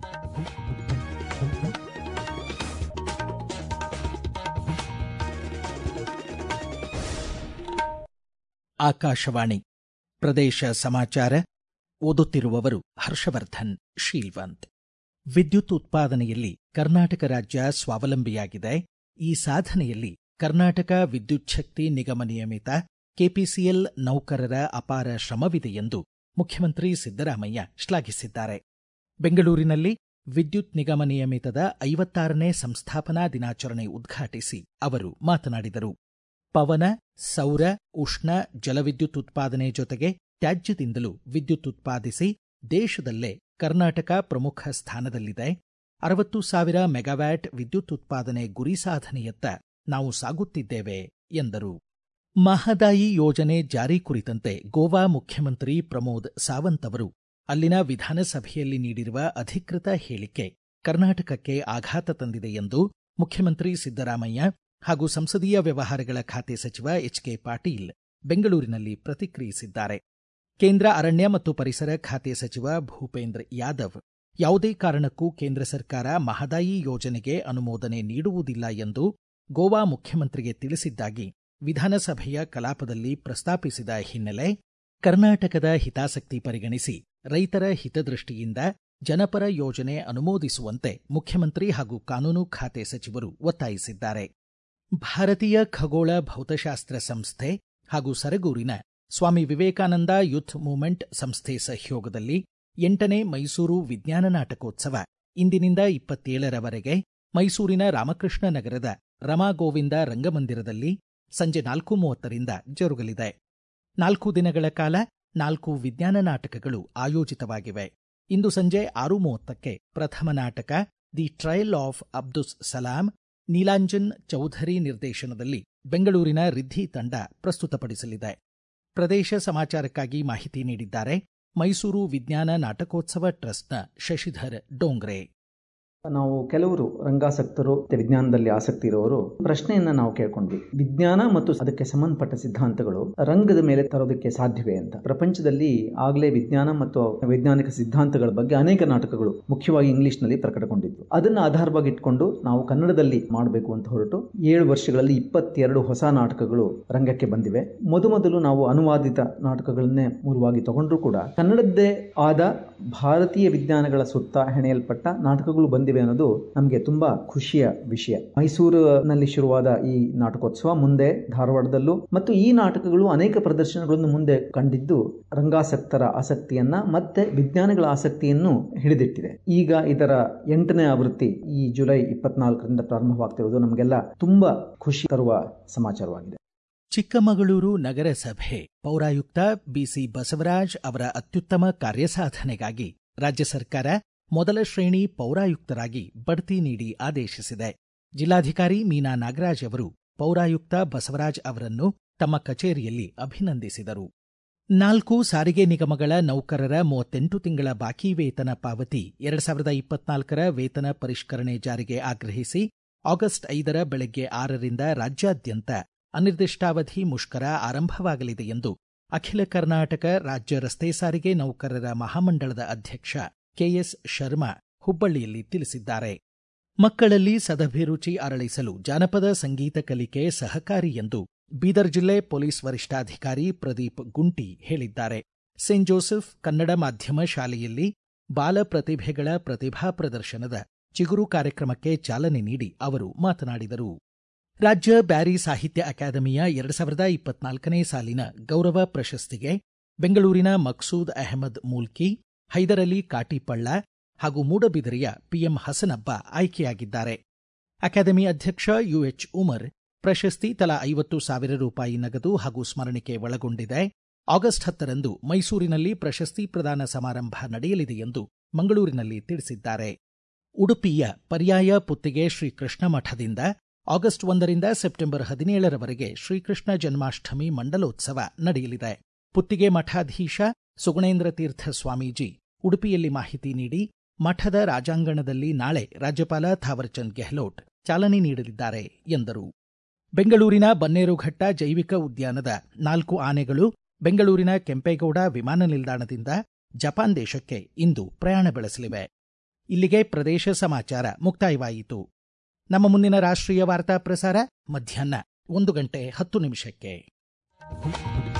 ಆಕಾಶವಾಣಿ ಪ್ರದೇಶ ಸಮಾಚಾರ ಓದುತ್ತಿರುವವರು ಹರ್ಷವರ್ಧನ್ ಶೀಲ್ವಂತ್ ವಿದ್ಯುತ್ ಉತ್ಪಾದನೆಯಲ್ಲಿ ಕರ್ನಾಟಕ ರಾಜ್ಯ ಸ್ವಾವಲಂಬಿಯಾಗಿದೆ ಈ ಸಾಧನೆಯಲ್ಲಿ ಕರ್ನಾಟಕ ವಿದ್ಯುಚ್ಛಕ್ತಿ ನಿಗಮ ನಿಯಮಿತ ಕೆಪಿಸಿಎಲ್ ನೌಕರರ ಅಪಾರ ಶ್ರಮವಿದೆ ಎಂದು ಮುಖ್ಯಮಂತ್ರಿ ಸಿದ್ದರಾಮಯ್ಯ ಶ್ಲಾಘಿಸಿದ್ದಾರೆ ಬೆಂಗಳೂರಿನಲ್ಲಿ ವಿದ್ಯುತ್ ನಿಗಮ ನಿಯಮಿತದ ಐವತ್ತಾರನೇ ಸಂಸ್ಥಾಪನಾ ದಿನಾಚರಣೆ ಉದ್ಘಾಟಿಸಿ ಅವರು ಮಾತನಾಡಿದರು ಪವನ ಸೌರ ಉಷ್ಣ ಜಲವಿದ್ಯುತ್ ಉತ್ಪಾದನೆ ಜೊತೆಗೆ ತ್ಯಾಜ್ಯದಿಂದಲೂ ವಿದ್ಯುತ್ ಉತ್ಪಾದಿಸಿ ದೇಶದಲ್ಲೇ ಕರ್ನಾಟಕ ಪ್ರಮುಖ ಸ್ಥಾನದಲ್ಲಿದೆ ಅರವತ್ತು ಸಾವಿರ ಮೆಗಾವ್ಯಾಟ್ ವಿದ್ಯುತ್ ಉತ್ಪಾದನೆ ಗುರಿ ಸಾಧನೆಯತ್ತ ನಾವು ಸಾಗುತ್ತಿದ್ದೇವೆ ಎಂದರು ಮಹದಾಯಿ ಯೋಜನೆ ಜಾರಿ ಕುರಿತಂತೆ ಗೋವಾ ಮುಖ್ಯಮಂತ್ರಿ ಪ್ರಮೋದ್ ಸಾವಂತ್ ಅವರು ಅಲ್ಲಿನ ವಿಧಾನಸಭೆಯಲ್ಲಿ ನೀಡಿರುವ ಅಧಿಕೃತ ಹೇಳಿಕೆ ಕರ್ನಾಟಕಕ್ಕೆ ಆಘಾತ ತಂದಿದೆ ಎಂದು ಮುಖ್ಯಮಂತ್ರಿ ಸಿದ್ದರಾಮಯ್ಯ ಹಾಗೂ ಸಂಸದೀಯ ವ್ಯವಹಾರಗಳ ಖಾತೆ ಸಚಿವ ಎಚ್ ಕೆ ಪಾಟೀಲ್ ಬೆಂಗಳೂರಿನಲ್ಲಿ ಪ್ರತಿಕ್ರಿಯಿಸಿದ್ದಾರೆ ಕೇಂದ್ರ ಅರಣ್ಯ ಮತ್ತು ಪರಿಸರ ಖಾತೆ ಸಚಿವ ಭೂಪೇಂದ್ರ ಯಾದವ್ ಯಾವುದೇ ಕಾರಣಕ್ಕೂ ಕೇಂದ್ರ ಸರ್ಕಾರ ಮಹದಾಯಿ ಯೋಜನೆಗೆ ಅನುಮೋದನೆ ನೀಡುವುದಿಲ್ಲ ಎಂದು ಗೋವಾ ಮುಖ್ಯಮಂತ್ರಿಗೆ ತಿಳಿಸಿದ್ದಾಗಿ ವಿಧಾನಸಭೆಯ ಕಲಾಪದಲ್ಲಿ ಪ್ರಸ್ತಾಪಿಸಿದ ಹಿನ್ನೆಲೆ ಕರ್ನಾಟಕದ ಹಿತಾಸಕ್ತಿ ಪರಿಗಣಿಸಿ ರೈತರ ಹಿತದೃಷ್ಟಿಯಿಂದ ಜನಪರ ಯೋಜನೆ ಅನುಮೋದಿಸುವಂತೆ ಮುಖ್ಯಮಂತ್ರಿ ಹಾಗೂ ಕಾನೂನು ಖಾತೆ ಸಚಿವರು ಒತ್ತಾಯಿಸಿದ್ದಾರೆ ಭಾರತೀಯ ಖಗೋಳ ಭೌತಶಾಸ್ತ್ರ ಸಂಸ್ಥೆ ಹಾಗೂ ಸರಗೂರಿನ ಸ್ವಾಮಿ ವಿವೇಕಾನಂದ ಯೂತ್ ಮೂವ್ಮೆಂಟ್ ಸಂಸ್ಥೆ ಸಹಯೋಗದಲ್ಲಿ ಎಂಟನೇ ಮೈಸೂರು ವಿಜ್ಞಾನ ನಾಟಕೋತ್ಸವ ಇಂದಿನಿಂದ ಇಪ್ಪತ್ತೇಳರವರೆಗೆ ಮೈಸೂರಿನ ರಾಮಕೃಷ್ಣ ನಗರದ ರಮಾ ಗೋವಿಂದ ರಂಗಮಂದಿರದಲ್ಲಿ ಸಂಜೆ ನಾಲ್ಕು ಮೂವತ್ತರಿಂದ ಜರುಗಲಿದೆ ನಾಲ್ಕು ದಿನಗಳ ಕಾಲ ನಾಲ್ಕು ವಿಜ್ಞಾನ ನಾಟಕಗಳು ಆಯೋಜಿತವಾಗಿವೆ ಇಂದು ಸಂಜೆ ಆರು ಮೂವತ್ತಕ್ಕೆ ಪ್ರಥಮ ನಾಟಕ the trial of Abdus Salam Neelanjan Chowdhury ನಿರ್ದೇಶನದಲ್ಲಿ ಬೆಂಗಳೂರಿನ ರಿದ್ದಿ ತಂಡ ಪ್ರಸ್ತುತಪಡಿಸಲಿದೆ ಪ್ರದೇಶ ಸಮಾಚಾರಕ್ಕಾಗಿ ಮಾಹಿತಿ ನೀಡಿದ್ದಾರೆ ಮೈಸೂರು ವಿಜ್ಞಾನ ನಾಟಕೋತ್ಸವ ಟ್ರಸ್ಟ್ನ ಶಶಿಧರ್ ಡೋಂಗ್ರೆ ನಾವು ಕೆಲವರು ರಂಗಾಸಕ್ತರು ಮತ್ತೆ ವಿಜ್ಞಾನದಲ್ಲಿ ಆಸಕ್ತಿ ಇರುವವರು ಪ್ರಶ್ನೆಯನ್ನ ನಾವು ಕೇಳ್ಕೊಂಡ್ವಿ ವಿಜ್ಞಾನ ಮತ್ತು ಅದಕ್ಕೆ ಸಂಬಂಧಪಟ್ಟ ಸಿದ್ಧಾಂತಗಳು ರಂಗದ ಮೇಲೆ ತರೋದಕ್ಕೆ ಸಾಧ್ಯವೇ ಅಂತ ಪ್ರಪಂಚದಲ್ಲಿ ಆಗಲೇ ವಿಜ್ಞಾನ ಮತ್ತು ವೈಜ್ಞಾನಿಕ ಸಿದ್ಧಾಂತಗಳ ಬಗ್ಗೆ ಅನೇಕ ನಾಟಕಗಳು ಮುಖ್ಯವಾಗಿ ಇಂಗ್ಲಿಷ್ ನಲ್ಲಿ ಪ್ರಕಟಗೊಂಡಿದ್ವು ಅದನ್ನ ಆಧಾರವಾಗಿ ಇಟ್ಕೊಂಡು ನಾವು ಕನ್ನಡದಲ್ಲಿ ಮಾಡಬೇಕು ಅಂತ ಹೊರಟು ಏಳು ವರ್ಷಗಳಲ್ಲಿ ಇಪ್ಪತ್ತೆರಡು ಹೊಸ ನಾಟಕಗಳು ರಂಗಕ್ಕೆ ಬಂದಿವೆ ಮೊದಮೊದಲು ನಾವು ಅನುವಾದಿತ ನಾಟಕಗಳನ್ನೇ ಮೂಲವಾಗಿ ತಗೊಂಡ್ರು ಕೂಡ ಕನ್ನಡದ್ದೇ ಆದ ಭಾರತೀಯ ವಿಜ್ಞಾನಗಳ ಸುತ್ತ ಹೆಣೆಯಲ್ಪಟ್ಟ ನಾಟಕಗಳು ಬಂದಿವೆ ಅನ್ನೋದು ನಮಗೆ ತುಂಬಾ ಖುಷಿಯ ವಿಷಯ ಮೈಸೂರಿನಲ್ಲಿ ಶುರುವಾದ ಈ ನಾಟಕೋತ್ಸವ ಮುಂದೆ ಧಾರವಾಡದಲ್ಲೂ ಮತ್ತು ಈ ನಾಟಕಗಳು ಅನೇಕ ಪ್ರದರ್ಶನಗಳನ್ನು ಮುಂದೆ ಕಂಡಿದ್ದು ರಂಗಾಸಕ್ತರ ಆಸಕ್ತಿಯನ್ನ ಮತ್ತೆ ವಿಜ್ಞಾನಿಗಳ ಆಸಕ್ತಿಯನ್ನು ಹಿಡಿದಿಟ್ಟಿದೆ ಈಗ ಇದರ ಎಂಟನೇ ಆವೃತ್ತಿ ಈ ಜುಲೈ ಇಪ್ಪತ್ನಾಲ್ಕರಿಂದ ಪ್ರಾರಂಭವಾಗ್ತಿರೋದು ನಮಗೆಲ್ಲ ತುಂಬಾ ಖುಷಿ ತರುವ ಸಮಾಚಾರವಾಗಿದೆ ಚಿಕ್ಕಮಗಳೂರು ನಗರಸಭೆ ಪೌರಾಯುಕ್ತ ಬಿಸಿ ಬಸವರಾಜ್ ಅವರ ಅತ್ಯುತ್ತಮ ಕಾರ್ಯಸಾಧನೆಗಾಗಿ ರಾಜ್ಯ ಸರ್ಕಾರ ಮೊದಲ ಶ್ರೇಣಿ ಪೌರಾಯುಕ್ತರಾಗಿ ಬಡ್ತಿ ನೀಡಿ ಆದೇಶಿಸಿದೆ ಜಿಲ್ಲಾಧಿಕಾರಿ ಮೀನಾ ನಾಗರಾಜ್ ಅವರು ಪೌರಾಯುಕ್ತ ಬಸವರಾಜ್ ಅವರನ್ನು ತಮ್ಮ ಕಚೇರಿಯಲ್ಲಿ ಅಭಿನಂದಿಸಿದರು ನಾಲ್ಕು ಸಾರಿಗೆ ನಿಗಮಗಳ ನೌಕರರ ಮೂವತ್ತೆಂಟು ತಿಂಗಳ ಬಾಕಿ ವೇತನ ಪಾವತಿ ಎರಡು ಸಾವಿರದ ಇಪ್ಪತ್ನಾಲ್ಕರ ವೇತನ ಪರಿಷ್ಕರಣೆ ಜಾರಿಗೆ ಆಗ್ರಹಿಸಿ ಆಗಸ್ಟ್ ಐದರ ಬೆಳಗ್ಗೆ ಆರರಿಂದ ರಾಜ್ಯಾದ್ಯಂತ ಅನಿರ್ದಿಷ್ಟಾವಧಿ ಮುಷ್ಕರ ಆರಂಭವಾಗಲಿದೆ ಎಂದು ಅಖಿಲ ಕರ್ನಾಟಕ ರಾಜ್ಯ ರಸ್ತೆ ಸಾರಿಗೆ ನೌಕರರ ಮಹಾಮಂಡಳದ ಅಧ್ಯಕ್ಷ ಕೆಎಸ್ ಶರ್ಮಾ ಹುಬ್ಬಳ್ಳಿಯಲ್ಲಿ ತಿಳಿಸಿದ್ದಾರೆ ಮಕ್ಕಳಲ್ಲಿ ಸದಭಿರುಚಿ ಅರಳಿಸಲು ಜಾನಪದ ಸಂಗೀತ ಕಲಿಕೆ ಸಹಕಾರಿ ಎಂದು ಬೀದರ್ ಜಿಲ್ಲೆ ಪೊಲೀಸ್ ವರಿಷ್ಠಾಧಿಕಾರಿ ಪ್ರದೀಪ್ ಗುಂಟಿ ಹೇಳಿದ್ದಾರೆ ಸೇಂಟ್ ಜೋಸೆಫ್ ಕನ್ನಡ ಮಾಧ್ಯಮ ಶಾಲೆಯಲ್ಲಿ ಬಾಲ ಪ್ರತಿಭೆಗಳ ಪ್ರತಿಭಾ ಪ್ರದರ್ಶನದ ಚಿಗುರು ಕಾರ್ಯಕ್ರಮಕ್ಕೆ ಚಾಲನೆ ನೀಡಿ ಅವರು ಮಾತನಾಡಿದರು ರಾಜ್ಯ ಬ್ಯಾರಿ ಸಾಹಿತ್ಯ ಅಕಾಡೆಮಿಯ ಎರಡು ಸಾವಿರದ ಇಪ್ಪತ್ನಾಲ್ಕನೇ ಸಾಲಿನ ಗೌರವ ಪ್ರಶಸ್ತಿಗೆ ಬೆಂಗಳೂರಿನ ಮಕ್ಸೂದ್ ಅಹಮದ್ ಮೂಲ್ಕಿ ಹೈದರಲಿ ಕಾಟಿಪಳ್ಳ ಹಾಗೂ ಮೂಡಬಿದರೆಯ ಪಿಎಂ ಹಸನಬ್ಬ ಆಯ್ಕೆಯಾಗಿದ್ದಾರೆ ಅಕಾಡೆಮಿ ಅಧ್ಯಕ್ಷ ಯುಎಚ್ ಉಮರ್ ಪ್ರಶಸ್ತಿ ತಲಾ ಐವತ್ತು ಸಾವಿರ ರೂಪಾಯಿ ನಗದು ಹಾಗೂ ಸ್ಮರಣಿಕೆ ಒಳಗೊಂಡಿದೆ ಆಗಸ್ಟ್ ಹತ್ತರಂದು ಮೈಸೂರಿನಲ್ಲಿ ಪ್ರಶಸ್ತಿ ಪ್ರದಾನ ಸಮಾರಂಭ ನಡೆಯಲಿದೆ ಎಂದು ಮಂಗಳೂರಿನಲ್ಲಿ ತಿಳಿಸಿದ್ದಾರೆ ಉಡುಪಿಯ ಪರ್ಯಾಯ ಪುತ್ತಿಗೆ ಶ್ರೀಕೃಷ್ಣ ಮಠದಿಂದ ಆಗಸ್ಟ್ ಒಂದರಿಂದ ಸೆಪ್ಟೆಂಬರ್ ಹದಿನೇಳರವರೆಗೆ ಶ್ರೀಕೃಷ್ಣ ಜನ್ಮಾಷ್ಟಮಿ ಮಂಡಲೋತ್ಸವ ನಡೆಯಲಿದೆ ಪುತ್ತಿಗೆ ಮಠಾಧೀಶ ಸುಗುಣೇಂದ್ರ ತೀರ್ಥ ಸ್ವಾಮೀಜಿ ಉಡುಪಿಯಲ್ಲಿ ಮಾಹಿತಿ ನೀಡಿ ಮಠದ ರಾಜಾಂಗಣದಲ್ಲಿ ನಾಳೆ ರಾಜ್ಯಪಾಲ ಥಾವರ್ಚಂದ್ ಗೆಹ್ಲೋಟ್ ಚಾಲನೆ ನೀಡಲಿದ್ದಾರೆ ಎಂದರು ಬೆಂಗಳೂರಿನ ಬನ್ನೇರುಘಟ್ಟ ಜೈವಿಕ ಉದ್ಯಾನದ ನಾಲ್ಕು ಆನೆಗಳು ಬೆಂಗಳೂರಿನ ಕೆಂಪೇಗೌಡ ವಿಮಾನ ನಿಲ್ದಾಣದಿಂದ ಜಪಾನ್ ದೇಶಕ್ಕೆ ಇಂದು ಪ್ರಯಾಣ ಬೆಳೆಸಲಿವೆ ಇಲ್ಲಿಗೆ ಪ್ರದೇಶ ಸಮಾಚಾರ ಮುಕ್ತಾಯವಾಯಿತು ನಮ್ಮ ಮುಂದಿನ ರಾಷ್ಟ್ರೀಯ ವಾರ್ತಾ ಪ್ರಸಾರ ಮಧ್ಯಾಹ್ನ ಒಂದು ಗಂಟೆ ಹತ್ತು ನಿಮಿಷಕ್ಕೆ